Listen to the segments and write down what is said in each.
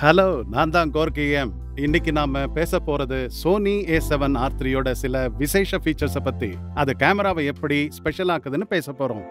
hello நான் தான் கோர்கிஎம் இன்னைக்கு நாம பேச போறது சோனி ஏ செவன் ஆர் த்ரீயோட சில விசேஷ ஃபீச்சர்ஸை பத்தி அது கேமராவை எப்படி ஸ்பெஷல் ஆக்குதுன்னு பேச போறோம்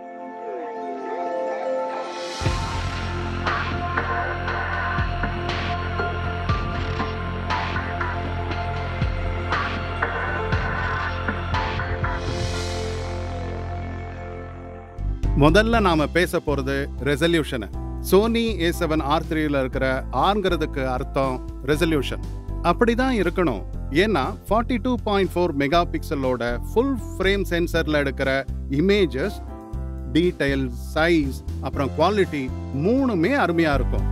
முதல்ல நாம பேச போறது ரெசல்யூஷனை சோனி ஏ செவன் ஆர் த்ரீல இருக்கிற ஆர்ங்கிறதுக்கு அர்த்தம் ரெசல்யூஷன் அப்படிதான் இருக்கணும் ஏன்னா forty two point four mega பிக்சலோட ஃபுல் ஃப்ரேம் சென்சர்ல எடுக்கிற இமேஜஸ் டீடைல் சைஸ் அப்புறம் குவாலிட்டி மூணுமே அருமையா இருக்கும்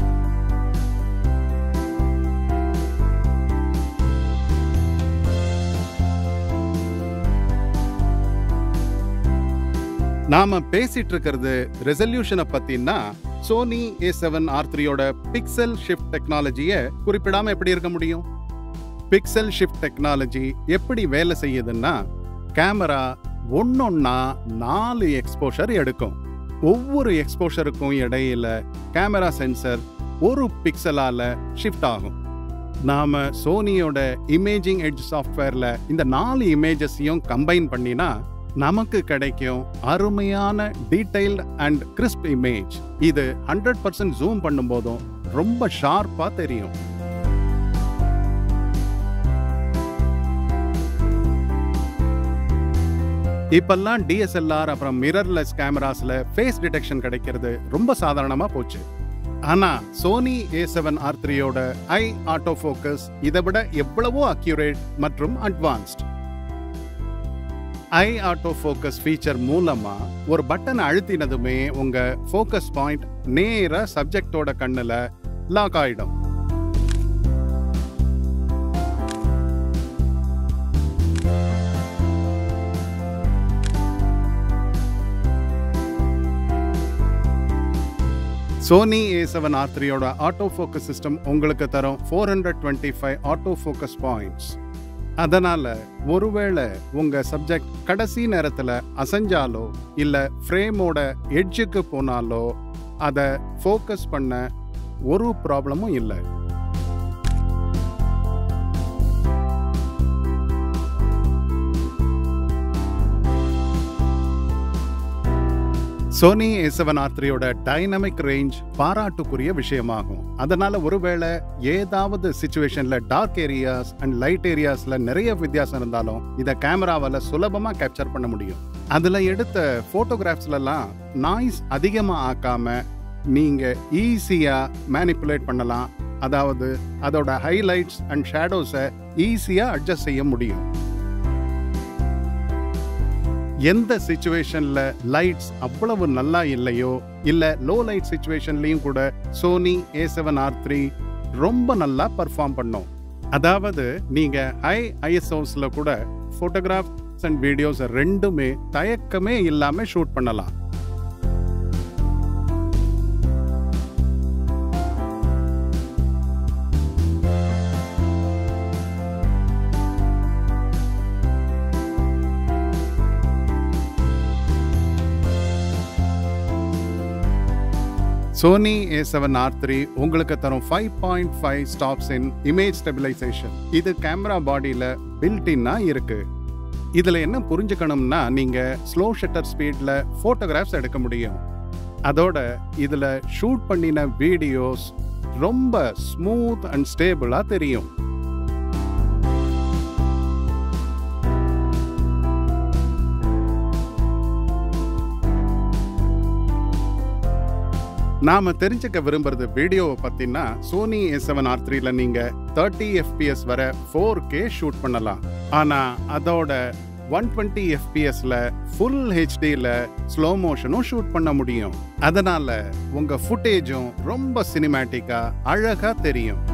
நாம பேசிட்டு இருக்கிறது ரெசல்யூஷனை பத்தினா சோனி ஏ செவன் ஆர் த்ரீயோட பிக்சல் ஷிஃப்ட் டெக்னாலஜியை குறிப்பிடாம எப்படி இருக்க முடியும் பிக்சல் ஷிஃப்ட் டெக்னாலஜி எப்படி வேலை செய்யுதுன்னா கேமரா ஒன்னொன்னா நாலு எக்ஸ்போஷர் எடுக்கும் ஒவ்வொரு எக்ஸ்போஷருக்கும் இடையில கேமரா சென்சர் ஒரு பிக்சலால ஷிஃப்ட் ஆகும் நாம சோனியோட இமேஜிங் எட்ஜ் சாஃப்ட்வேர்ல இந்த நாலு இமேஜஸையும் கம்பைன் பண்ணினா நமக்கு கிடைக்கும் அருமையான டீடைல்ட் அண்ட் கிறிஸ்ப் இமேஜ் இது ஹண்ட்ரட் பர்சன்ட் ஜூம் பண்ணும்போதும் ரொம்ப ஷார்ப்பா தெரியும் இப்பெல்லாம் டிஎஸ்எல்ஆர் அப்புறம் மிரர்லெஸ் கேமராஸ்ல ஃபேஸ் டிடெக்ஷன் கிடைக்கிறது ரொம்ப சாதாரணமா போச்சு ஆனா சோனி ஏ செவன் ஆர் த்ரீயோட ஐ ஆட்டோ ஃபோக்கஸ் இதை விட எவ்வளவோ அக்யூரேட் மற்றும் advanced eye auto focus feature மூலமா ஒரு பட்டன் அழுத்தினதுமே உங்க ஃபோக்கஸ் பாயிண்ட் நேரா சப்ஜெக்டோட கண்ணுல லாக் ஆயிடும் சோனி ஏ செவன் ஆர் த்ரீயோட ஆட்டோ ஃபோக்கஸ் சிஸ்டம் உங்களுக்கு தரும் four hundred twenty five auto focus points அதனால ஒருவேளை உங்க சப்ஜெக்ட் கடைசி நேரத்துல அசைஞ்சாலோ இல்ல ஃப்ரேமோட எட்ஜுக்கு போனாலோ அதை ஃபோக்கஸ் பண்ண ஒரு ப்ராப்ளமும் இல்லை சோனி ஏ செவன் ஆர் த்ரீயோட டைனமிக் ரேஞ்ச் பாராட்டுக்குரிய விஷயமாகும் அதனால ஒருவேளை ஏதாவது சுச்சுவேஷன்ல டார்க் ஏரியாஸ் அண்ட் லைட் ஏரியாஸ்ல நிறைய வித்தியாசம் இருந்தாலும் இதை கேமராவால சுலபமா கேப்சர் பண்ண முடியும் அதுல எடுத்த போட்டோகிராஃப்ஸ்லாம் நாய்ஸ் அதிகமா ஆக்காம நீங்க ஈஸியா மேனிப்புலேட் பண்ணலாம் அதாவது அதோட ஹைலைட்ஸ் அண்ட் ஷேடோஸை ஈஸியா அட்ஜஸ்ட் செய்ய முடியும் எந்த சுச்சுவேஷன்ல லைட்ஸ் அவ்வளவு நல்லா இல்லையோ இல்ல லோ லைட் சுச்சுவேஷன்லயும் கூட Sony A seven R three ரொம்ப நல்லா பர்ஃபார்ம் பண்ணும் அதாவது நீங்க ஹை ஐஎஸ்ஓஸ்ல கூட போட்டோகிராஃப்ஸ் அண்ட் வீடியோஸ் ரெண்டுமே தயக்கமே இல்லாம ஷூட் பண்ணலாம் Sony A seven R three உங்களுக்கு தரும் five point five stops in image stabilisation இது கேமரா பாடியில் பில்டின்னா இருக்கு இதுல என்ன புரிஞ்சுக்கணும்னா நீங்க ஸ்லோ ஷட்டர் ஸ்பீட்ல போட்டோகிராஃப்ஸ் எடுக்க முடியும் அதோட இதுல ஷூட் பண்ணின வீடியோஸ் ரொம்ப ஸ்மூத் அண்ட் ஸ்டேபிளா தெரியும் நாம தெரிஞ்சுக்க விரும்புறது வீடியோவை பத்தினா சோனி ஏ செவன் ஆர் த்ரீல நீங்க தேர்ட்டி எஃபிஎஸ் வரை ஃபோர் கே ஷூட் பண்ணலாம் ஆனா அதோட ஒன் டுவெண்ட்டி எஃபிஎஸ்ல ஃபுல் ஹெச்டியில் ஸ்லோ மோஷனும் ஷூட் பண்ண முடியும் அதனால உங்க ஃபுட்டேஜும் ரொம்ப சினிமேட்டிக்கா அழகா தெரியும்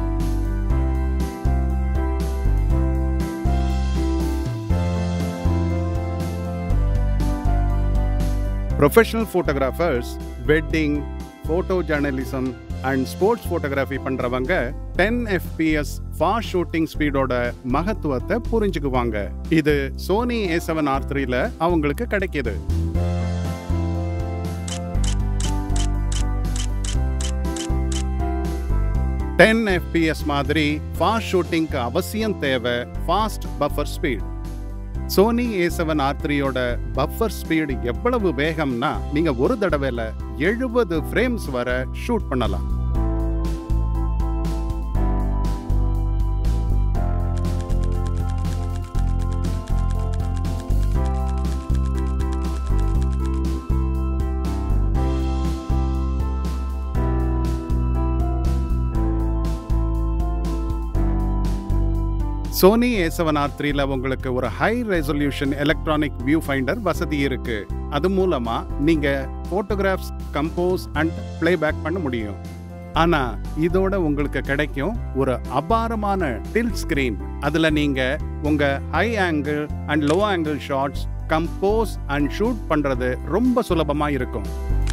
professional photographers wedding photo journalism and sports photography பண்றவங்க டென் எஃபிஎஸ் ஃபாஸ்ட் ஷூட்டிங் ஸ்பீடோட மகத்துவத்தை புரிஞ்சுக்குவாங்க இது சோனி ஏ செவன் ஆர் த்ரீல அவங்களுக்கு கிடைக்கிது டென் எஃபிஎஸ் மாதிரி ஃபாஸ்ட் ஷூட்டிங்க்கு அவசியம் தேவை fast buffer speed Sony A seven R த்ரீயோட பஃபர் ஸ்பீடு எவ்வளவு வேகம்னா நீங்க ஒரு தடவையில எழுபது ஃப்ரேம்ஸ் வர ஷூட் பண்ணலாம் சோனி ஏ செவன் ஆர் த்ரீல உங்களுக்கு ஒரு high resolution electronic view finder வசதி இருக்கு அது மூலமா நீங்க போட்டோகிராஃப்ஸ் கம்போஸ் அண்ட் பிளேபேக் பண்ண முடியும் ஆனா இதோட உங்களுக்கு கிடைக்கும் ஒரு அபாரமான டில் ஸ்கிரீன் அதுல நீங்க உங்க high angle and low angle shots compose and shoot பண்றது ரொம்ப சுலபமா இருக்கும்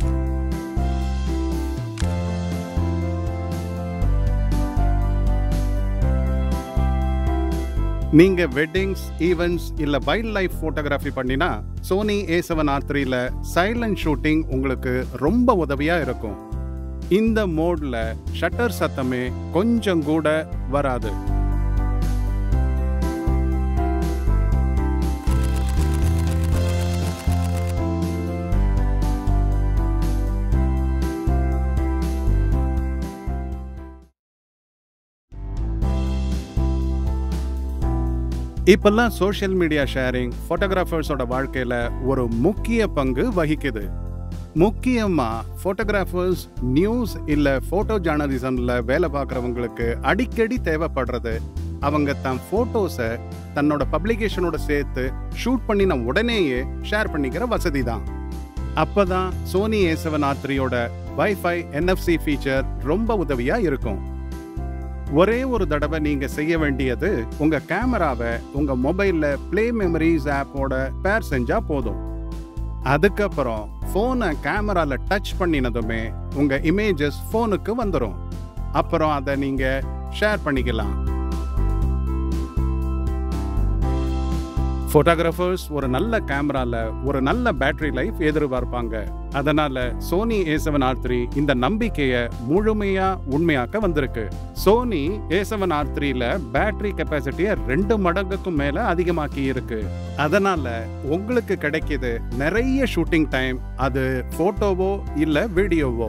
நீங்க வெட்டிங்ஸ் ஈவெண்ட்ஸ் இல்ல வைல்ட் லைஃப் போட்டோகிராஃபி பண்ணினா சோனி ஏ செவன் ஆர் த்ரீல சைலண்ட் ஷூட்டிங் உங்களுக்கு ரொம்ப உதவியா இருக்கும் இந்த மோட்ல ஷட்டர் சத்தமே கொஞ்சம் கூட வராது இப்பெல்லாம் சோஷியல் மீடியா ஷேரிங் ஃபோட்டோகிராஃபர்ஸோட வாழ்க்கையில ஒரு முக்கிய பங்கு வகிக்குது முக்கியமா ஃபோட்டோகிராஃபர்ஸ் நியூஸ் இல்ல போட்டோ ஜேர்னலிசம்ல வேலை பார்க்குறவங்களுக்கு அடிக்கடி தேவைப்படுறது அவங்க தன் போட்டோஸை தன்னோட பப்ளிகேஷனோட சேர்த்து ஷூட் பண்ணின உடனேயே ஷேர் பண்ணிக்கிற வசதி தான் அப்பதான் சோனி ஏ செவன் ஆர் த்ரீயோட வைஃபை என்எஃப்சி ஃபீச்சர் ரொம்ப உதவியா இருக்கும் ஒரே ஒரு தடவை நீங்க செய்ய வேண்டியது உங்க கேமராவை உங்க மொபைல்ல பிளே மெமரிஸ் ஆப்போட பேர் செஞ்சா போதும் அதுக்கப்புறம் ஃபோனை கேமரால டச் பண்ணினதுமே உங்க இமேஜஸ் ஃபோனுக்கு வந்துடும் அப்புறம் அதை நீங்க ஷேர் பண்ணிக்கலாம் ஃபோட்டோகிராஃபர்ஸ் ஒரு நல்ல கேமரால ஒரு நல்ல பேட்டரி லைஃப் எதிர்பார்ப்பாங்க அதனால Sony A seven R three இந்த நம்பிக்கையை முழுமையா உண்மையாக்க வந்திருக்கு சோனி ஏ செவன் ஆர் த்ரீல பேட்டரி கெப்பாசிட்டியை ரெண்டு மடங்குக்கும் மேல அதிகமாக்கி இருக்கு அதனால உங்களுக்கு கிடைக்கிது நிறைய ஷூட்டிங் டைம் அது போட்டோவோ இல்ல வீடியோவோ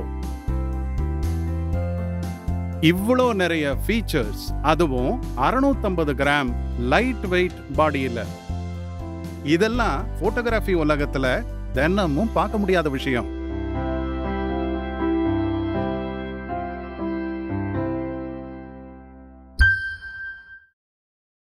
இவ்வளோ நிறைய ஃபீச்சர்ஸ் அதுவும் அறுநூத்தம்பது கிராம் லைட் வெயிட் பாடியில் இதெல்லாம் போட்டோகிராஃபி உலகத்துல தினமும் பார்க்க முடியாத விஷயம்